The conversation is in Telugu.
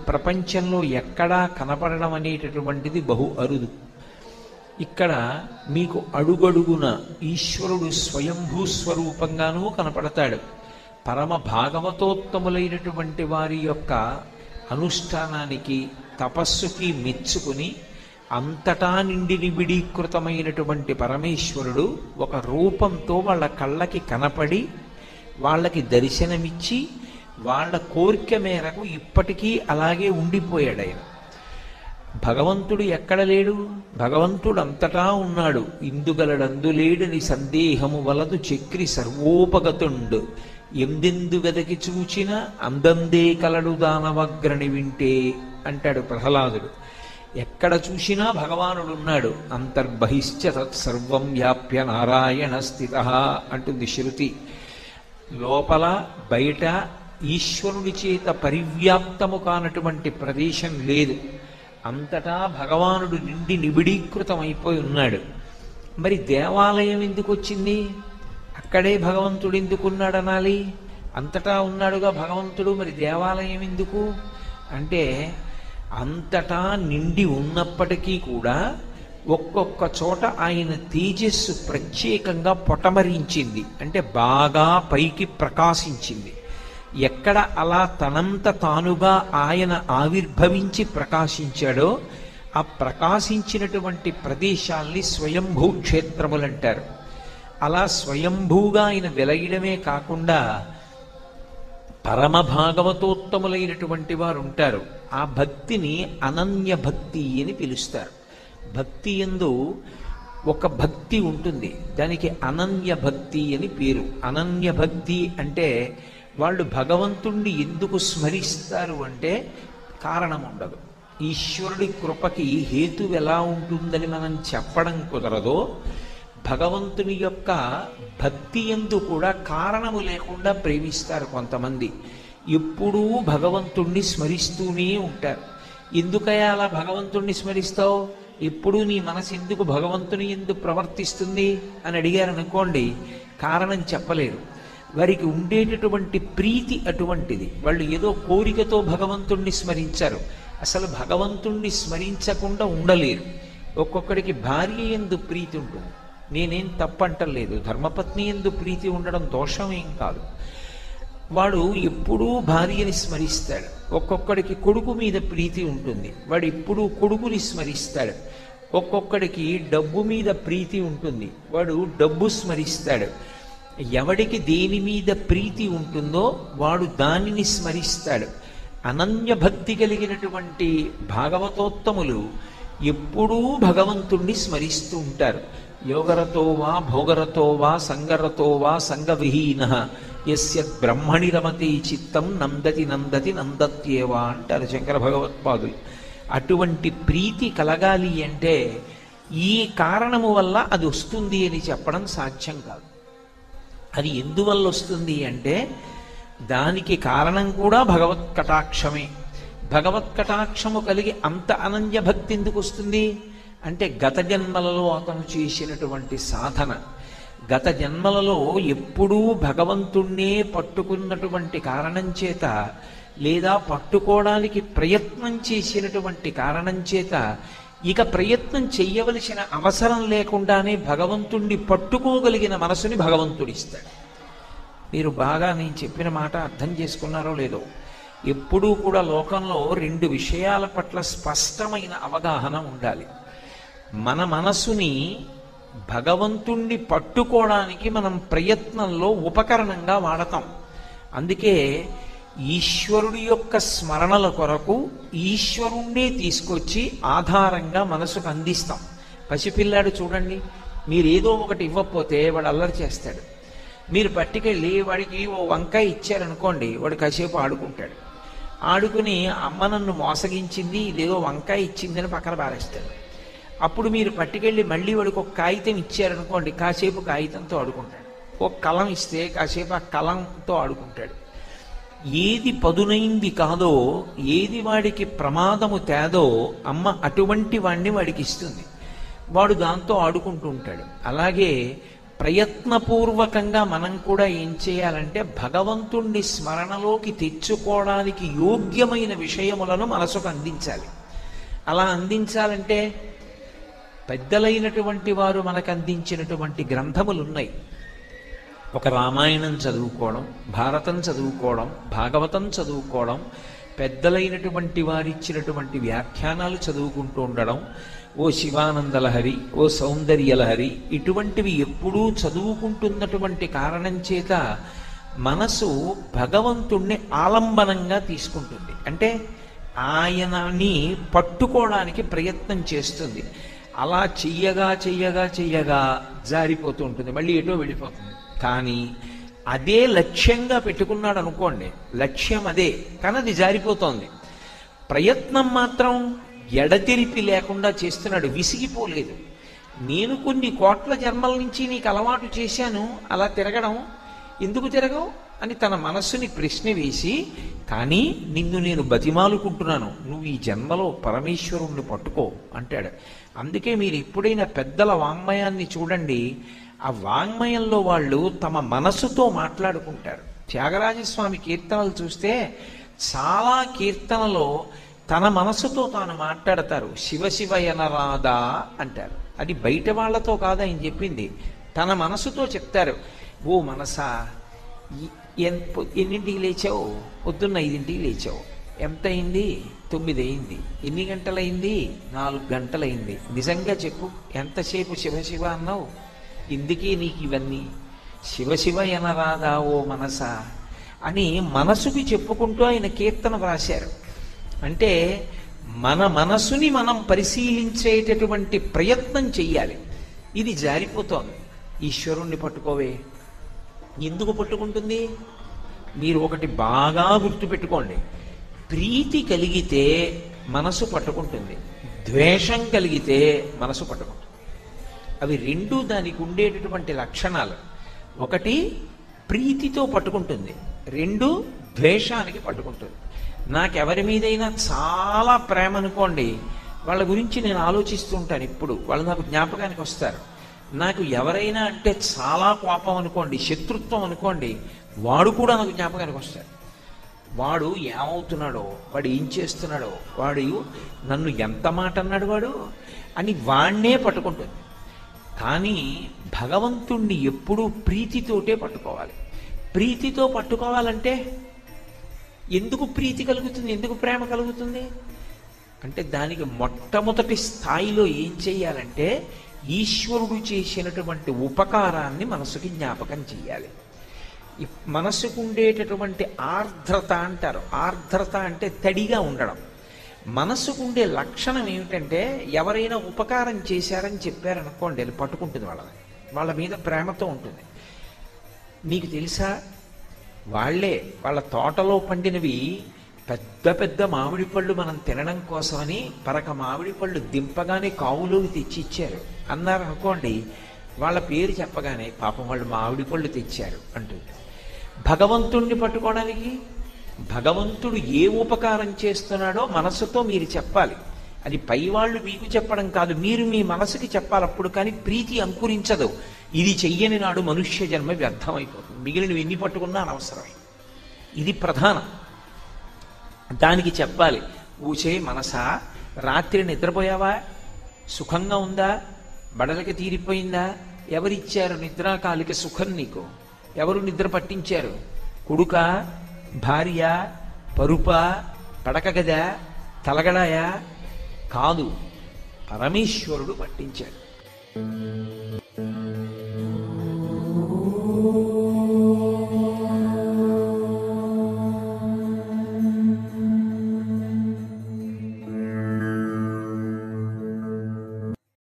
ప్రపంచంలో ఎక్కడా కనపడడం అనేటటువంటిది బహు అరుదు ఇక్కడ మీకు అడుగడుగున ఈశ్వరుడు స్వయంభూ స్వరూపంగానూ కనపడతాడు పరమ భాగవతోత్తములైనటువంటి వారి యొక్క అనుష్ఠానానికి తపస్సుకి మెచ్చుకుని అంతటా నిండి నిబిడీకృతమైనటువంటి పరమేశ్వరుడు ఒక రూపంతో వాళ్ళ కళ్ళకి కనపడి వాళ్ళకి దర్శనమిచ్చి వాళ్ళ కోరిక మేరకు ఇప్పటికీ అలాగే ఉండిపోయాడు ఆయన భగవంతుడు ఎక్కడ లేడు భగవంతుడు అంతటా ఉన్నాడు ఇందుగలడందులేడని సందేహము వలదు చక్రి సర్వోపగతుండు ఎందెందు వెదకి చూచిన అందందే కలడు దానవగ్రణి వింటే అంటాడు ప్రహ్లాదుడు ఎక్కడ చూసినా భగవానుడు ఉన్నాడు అంతర్బహిశ్చ తత్సర్వం వ్యాప్య నారాయణ స్థిత అంటుంది శృతి లోపల బయట ఈశ్వరుడి చేత పరివ్యాప్తము కానటువంటి ప్రదేశం లేదు అంతటా భగవానుడు నిండి నిబిడీకృతమైపోయి ఉన్నాడు మరి దేవాలయం ఎందుకు వచ్చింది అక్కడే భగవంతుడు ఎందుకున్నాడు అనాలి అంతటా ఉన్నాడుగా భగవంతుడు మరి దేవాలయం ఎందుకు అంటే అంతటా నిండి ఉన్నప్పటికీ కూడా ఒక్కొక్క చోట ఆయన తేజస్సు ప్రత్యేకంగా పొటమరించింది అంటే బాగా పైకి ప్రకాశించింది ఎక్కడ అలా తనంత తానుగా ఆయన ఆవిర్భవించి ప్రకాశించాడో ఆ ప్రకాశించినటువంటి ప్రదేశాల్ని స్వయంభూ క్షేత్రములంటారు అలా స్వయంభూగా ఆయన వెలయడమే కాకుండా పరమ భాగవతోత్తములైనటువంటి వారు ఉంటారు ఆ భక్తిని అనన్య భక్తి అని పిలుస్తారు భక్తి ఎందు ఒక భక్తి ఉంటుంది దానికి అనన్య భక్తి అని పేరు అనన్య భక్తి అంటే వాళ్ళు భగవంతుణ్ణి ఎందుకు స్మరిస్తారు అంటే కారణం ఉండదు ఈశ్వరుడి కృపకి హేతు ఎలా ఉంటుందని మనం చెప్పడం కుదరదో భగవంతుని యొక్క భక్తి ఎందు కూడా కారణము లేకుండా ప్రేమిస్తారు కొంతమంది ఎప్పుడూ భగవంతుణ్ణి స్మరిస్తూనే ఉంటారు ఎందుకయ్యా అలా భగవంతుణ్ణి స్మరిస్తావు ఎప్పుడూ నీ మనసు ఎందుకు భగవంతుని ఎందుకు ప్రవర్తిస్తుంది అని అడిగారు అనుకోండి కారణం చెప్పలేరు వారికి ఉండేటటువంటి ప్రీతి అటువంటిది వాళ్ళు ఏదో కోరికతో భగవంతుణ్ణి స్మరించారు అసలు భగవంతుణ్ణి స్మరించకుండా ఉండలేరు ఒక్కొక్కడికి భార్య ఎందు ప్రీతి ఉంటుంది నేనేం తప్పంటలేదు ధర్మపత్ని ఎందు ప్రీతి ఉండడం దోషం ఏం కాదు వాడు ఎప్పుడూ భార్యని స్మరిస్తాడు ఒక్కొక్కడికి కొడుకు మీద ప్రీతి ఉంటుంది వాడు ఎప్పుడూ కొడుకుని స్మరిస్తాడు ఒక్కొక్కడికి డబ్బు మీద ప్రీతి ఉంటుంది వాడు డబ్బు స్మరిస్తాడు ఎవడికి దేని మీద ప్రీతి ఉంటుందో వాడు దానిని స్మరిస్తాడు అనన్య భక్తి కలిగినటువంటి భాగవతోత్తములు ఎప్పుడూ భగవంతుణ్ణి స్మరిస్తూ ఉంటారు యోగరతో వా భోగరతో వా సంగరతో వా సంగవిహీన ఎస్య బ్రహ్మణి రమతి చిత్తం నందతి నందతి నందత్యేవా అంటారు శంకర భగవత్పాదులు అటువంటి ప్రీతి కలగాలి అంటే ఈ కారణము వల్ల అది వస్తుంది అని చెప్పడం సాధ్యం కాదు అది ఎందువల్ల వస్తుంది అంటే దానికి కారణం కూడా భగవత్ కటాక్షమే భగవత్ కటాక్షము కలిగి అంత అనన్య భక్తి ఎందుకు వస్తుంది అంటే గత జన్మలలో అతను చేసినటువంటి సాధన గత జన్మలలో ఎప్పుడూ భగవంతుణ్ణే పట్టుకున్నటువంటి కారణం చేత లేదా పట్టుకోవడానికి ప్రయత్నం చేసినటువంటి కారణం చేత ఇక ప్రయత్నం చెయ్యవలసిన అవసరం లేకుండానే భగవంతుణ్ణి పట్టుకోగలిగిన మనసుని భగవంతుడిస్తాడు మీరు బాగా నేను చెప్పిన మాట అర్థం చేసుకున్నారో లేదో ఎప్పుడూ కూడా లోకంలో రెండు విషయాల పట్ల స్పష్టమైన అవగాహన ఉండాలి మన మనసుని భగవంతుణ్ణి పట్టుకోవడానికి మనం ప్రయత్నంలో ఉపకరణంగా వాడతాం అందుకే ఈశ్వరుడి యొక్క స్మరణల కొరకు ఈశ్వరుణ్ణే తీసుకొచ్చి ఆధారంగా మనసుకు అందిస్తాం పసిపిల్లాడు చూడండి మీరు ఏదో ఒకటి ఇవ్వకపోతే వాడు అల్లరి చేస్తాడు మీరు పట్టుకెళ్ళి వాడికి ఓ వంకాయ ఇచ్చారనుకోండి వాడు కాసేపు ఆడుకుంటాడు ఆడుకుని అమ్మ నన్ను మోసగించింది ఇదేదో వంకాయ ఇచ్చిందని పక్కన పారేస్తాడు అప్పుడు మీరు పట్టుకెళ్ళి మళ్ళీ వాడికి ఒక కాగితం ఇచ్చారనుకోండి కాసేపు కాగితంతో ఆడుకుంటాడు ఒక కలం ఇస్తే కాసేపు ఆ కలంతో ఆడుకుంటాడు ఏది పదునైంది కాదో ఏది వాడికి ప్రమాదము తేదో అమ్మ అటువంటి వాడిని వాడికి ఇస్తుంది వాడు దాంతో ఆడుకుంటూ ఉంటాడు అలాగే ప్రయత్నపూర్వకంగా మనం కూడా ఏం చేయాలంటే భగవంతుణ్ణి స్మరణలోకి తెచ్చుకోవడానికి యోగ్యమైన విషయములను మనసుకు అందించాలి అలా అందించాలంటే పెద్దలైనటువంటి వారు మనకు అందించినటువంటి గ్రంథములు ఉన్నాయి ఒక రామాయణం చదువుకోవడం భారతం చదువుకోవడం భాగవతం చదువుకోవడం పెద్దలైనటువంటి వారిచ్చినటువంటి వ్యాఖ్యానాలు చదువుకుంటూ ఉండడం ఓ శివానందలహరి ఓ సౌందర్యలహరి ఇటువంటివి ఎప్పుడూ చదువుకుంటున్నటువంటి కారణం చేత మనసు భగవంతుణ్ణి ఆలంబనంగా తీసుకుంటుంది అంటే ఆయనని పట్టుకోవడానికి ప్రయత్నం చేస్తుంది అలా చెయ్యగా చెయ్యగా చెయ్యగా జారిపోతూ ఉంటుంది మళ్ళీ ఎటో వెళ్ళిపోతుంది కానీ అదే లక్ష్యంగా పెట్టుకున్నాడు అనుకోండి లక్ష్యం అదే కానీ అది జారిపోతోంది ప్రయత్నం మాత్రం ఎడతెరిపి లేకుండా చేస్తున్నాడు విసిగిపోలేదు నేను కొన్ని కోట్ల జన్మల నుంచి నీకు అలవాటు చేశాను అలా తిరగడం ఎందుకు తిరగవు అని తన మనస్సుని ప్రశ్న వేసి కానీ నిన్ను నేను బతిమాలుకుంటున్నాను నువ్వు ఈ జన్మలో పరమేశ్వరుణ్ణి పట్టుకో అంటాడు అందుకే మీరు ఎప్పుడైనా పెద్దల వాంగ్మయాన్ని చూడండి ఆ వాంగ్మయంలో వాళ్ళు తమ మనసుతో మాట్లాడుకుంటారు త్యాగరాజస్వామి కీర్తనలు చూస్తే చాలా కీర్తనలో తన మనసుతో తాను మాట్లాడతారు శివ శివ ఎనరాదా అంటారు అది బయట వాళ్ళతో కాదు ఆయన చెప్పింది తన మనసుతో చెప్తారు ఓ మనసా ఈ- ఎన్- పొ- ఎన్నింటికి లేచావు పొద్దున్న ఐదింటికి లేచావు ఎంత అయింది తొమ్మిది అయింది ఎన్ని గంటలైంది నాలుగు గంటలైంది నిజంగా చెప్పు ఎంతసేపు శివ శివ అన్నావు ఎందుకే నీకు ఇవన్నీ శివ శివ ఎనరాదా ఓ మనసా అని మనసుకి చెప్పుకుంటూ ఆయన కీర్తన వ్రాశారు అంటే మన మనసుని మనం పరిశీలించేటటువంటి ప్రయత్నం చెయ్యాలి ఇది జారిపోతోంది ఈశ్వరుణ్ణి పట్టుకోవే ఎందుకు పట్టుకుంటుంది మీరు ఒకటి బాగా గుర్తుపెట్టుకోండి ప్రీతి కలిగితే మనసు పట్టుకుంటుంది ద్వేషం కలిగితే మనసు పట్టుకుంటుంది అవి రెండు దానికి ఉండేటటువంటి లక్షణాలు ఒకటి ప్రీతితో పట్టుకుంటుంది రెండు ద్వేషానికి పట్టుకుంటుంది నాకెవరి మీదైనా చాలా ప్రేమ అనుకోండి వాళ్ళ గురించి నేను ఆలోచిస్తూ ఉంటాను ఇప్పుడు వాళ్ళు నాకు జ్ఞాపకానికి వస్తారు నాకు ఎవరైనా అంటే చాలా కోపం అనుకోండి శత్రుత్వం అనుకోండి వాడు కూడా నాకు జ్ఞాపకానికి వస్తాడు వాడు ఏమవుతున్నాడో వాడు ఏం చేస్తున్నాడో వాడు నన్ను ఎంత మాట అన్నాడు వాడు అని వాణ్ణే పట్టుకుంటుంది కానీ భగవంతుణ్ణి ఎప్పుడూ ప్రీతితోటే పట్టుకోవాలి ప్రీతితో పట్టుకోవాలంటే ఎందుకు ప్రీతి కలుగుతుంది ఎందుకు ప్రేమ కలుగుతుంది అంటే దానికి మొట్టమొదటి స్థాయిలో ఏం చేయాలంటే ఈశ్వరుడు చేసినటువంటి ఉపకారాన్ని మనసుకి జ్ఞాపకం చేయాలి ఈ మనసుకు ఉండేటటువంటి ఆర్ద్రత అంటారు ఆర్ద్రత అంటే తడిగా ఉండడం మనసుకు ఉండే లక్షణం ఏమిటంటే ఎవరైనా ఉపకారం చేశారని చెప్పారనుకోండి అది పట్టుకుంటుంది వాళ్ళని వాళ్ళ మీద ప్రేమతో ఉంటుంది మీకు తెలుసా వాళ్ళే వాళ్ళ తోటలో పండినవి పెద్ద పెద్ద మామిడి పళ్ళు మనం తినడం కోసమని పరక మామిడి పళ్ళు దింపగానే కావులోకి తెచ్చి ఇచ్చారు అన్నారు అనుకోండి వాళ్ళ పేరు చెప్పగానే పాపం వాళ్ళు మామిడి పళ్ళు తెచ్చారు అంటుంది భగవంతుణ్ణి పట్టుకోవడానికి భగవంతుడు ఏ ఉపకారం చేస్తున్నాడో మనసుతో మీరు చెప్పాలి అది పైవాళ్ళు మీకు చెప్పడం కాదు మీరు మీ మనసుకి చెప్పాలి అప్పుడు కానీ ప్రీతి అంకురించదు ఇది చెయ్యని నాడు మనుష్య జన్మ వ్యర్థమైపోతుంది మిగిలినవి ఎన్ని పట్టుకున్నా అనవసరమే ఇది ప్రధానం దానికి చెప్పాలి ఊచే మనసా రాత్రి నిద్రపోయావా సుఖంగా ఉందా బడలకి తీరిపోయిందా ఎవరిచ్చారు నిద్రాకాలిక సుఖం నీకు ఎవరు నిద్ర పట్టించారు కొడుక భార్య పరుప పడక గదా తలగడాయా కాదు పరమేశ్వరుడు పట్టించాడు